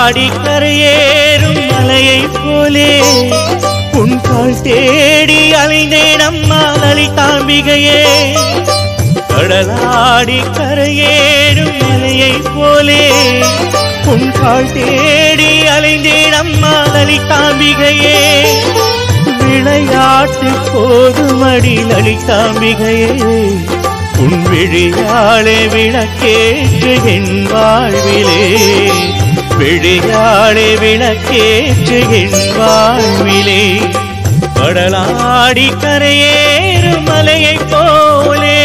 கடலாடி கரையேறும் மலையைப் போலே உன் கால் தேடி அலைந்தேன் அம்மா லலிதாம்பிகையே கடலாடி கரையேறும் மலையைப் போலே உன் கால் தேடி அலைந்தேன் அம்மா லலிதாம்பிகையே விளையாட்டு போதுமடி லலிதாம்பிகையே உன் விழியாளே விளக்கேற்று என் வாழ்விலே விழியாளே விளக்கேற்று என் வாழ்விலே கடலாடி கரையேறும் மலையைப் போலே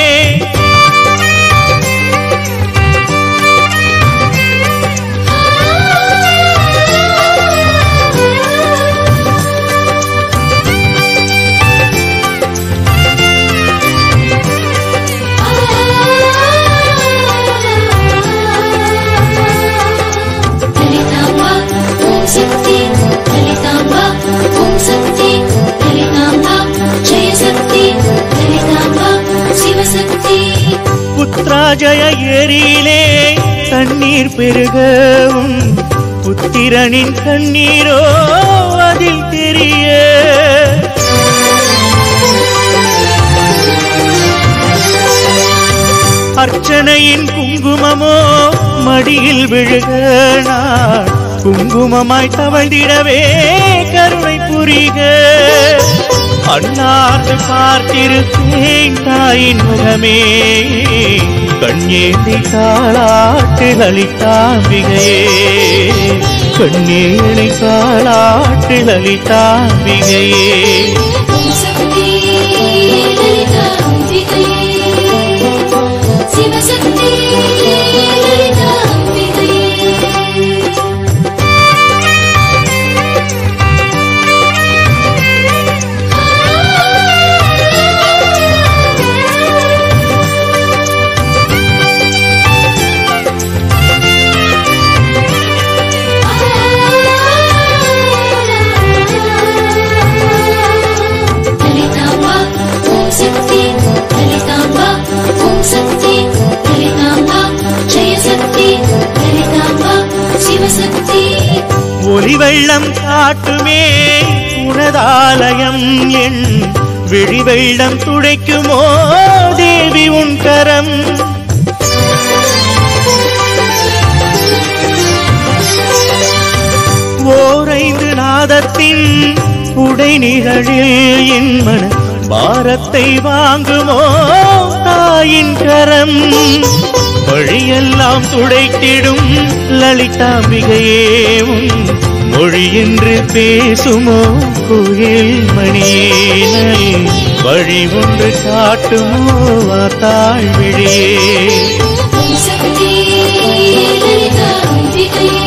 லலிதாம்பா ஓம் சக்தி லலிதாம்பா ஓம் சக்தி லலிதாம்பா ஜெய சக்தி லலிதாம்பா சிவசக்தி புத்ராஜய ஏரியிலே தண்ணீர் பெருகவும் புத்திரனின் கண்ணீரோ அதில் தெரிய அர்ச்சனையின் குங்குமமோ மடியில் விழுக நான் குங்குமமாய் தவழ்ந்திடவே கருணை புரிக அண்ணாந்து பார்த்திருக்கேன் தாயின் முகமே கண்ணேந்தி தாளாட்டு லலிதாம்பிகையே கண்ணேணி தாளாட்டு லலிதாம்பிகையே ஓம் சக்தி லலிதாம்பிகையே சிவசக்தி லலிதாம்பிகையே லலிதாம்பா ஓம் சக்தி லலிதாம்பா ஓம் சக்தி லலிதாம்பா ஜெய சக்தி லலிதாம்பா சிவசக்தி ஒளி வெள்ளம் காட்டுமே உனதாலயம் என் விழி வெள்ளம் துடைக்குமோ தேவி உன் கரம் ஓரைந்து நாதத்தின் உடை நிகழில் என் மன பாரத்தை வாங்குமோ தாயின் கரம் வழியெல்லாம் துடைத்திடும் லலிதாம்பிகையே உன் மொழி என்று பேசுமோ குயில் மணியே வழி ஒன்று காட்டுமோ தாழ் விழியே ஓம் சக்தி லலிதாம்பிகையே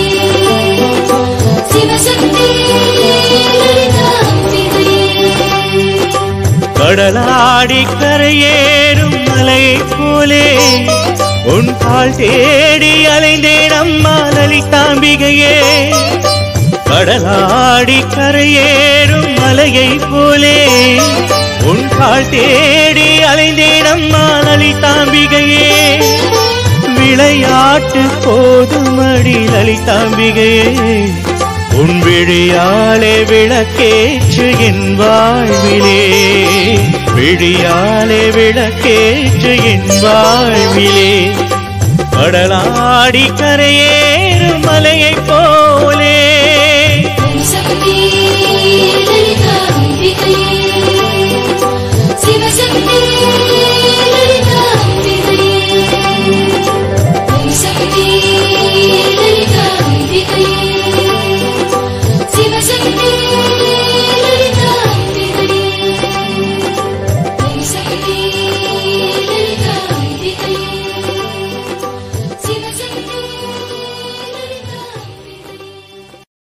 சிவசக்தி லலிதாம்பிகையே கடலாடி கரையேறும் மலையைப் போலே உன் கால் தேடி அலைந்தேன் அம்மா லலிதாம்பிகையே கடலாடி கரையேறும் மலையைப் போலே உன் கால் தேடி அலைந்தேன் அம்மா லலிதாம்பிகையே விளையாட்டு போதுமடி லலிதாம்பிகையே உன் விழியாலே விளக்கேற்று என் வாழ்விலே விழியாலே விளக்கேற்று என் வாழ்விலே கடலாடி கரையேறும் மலையைப் போ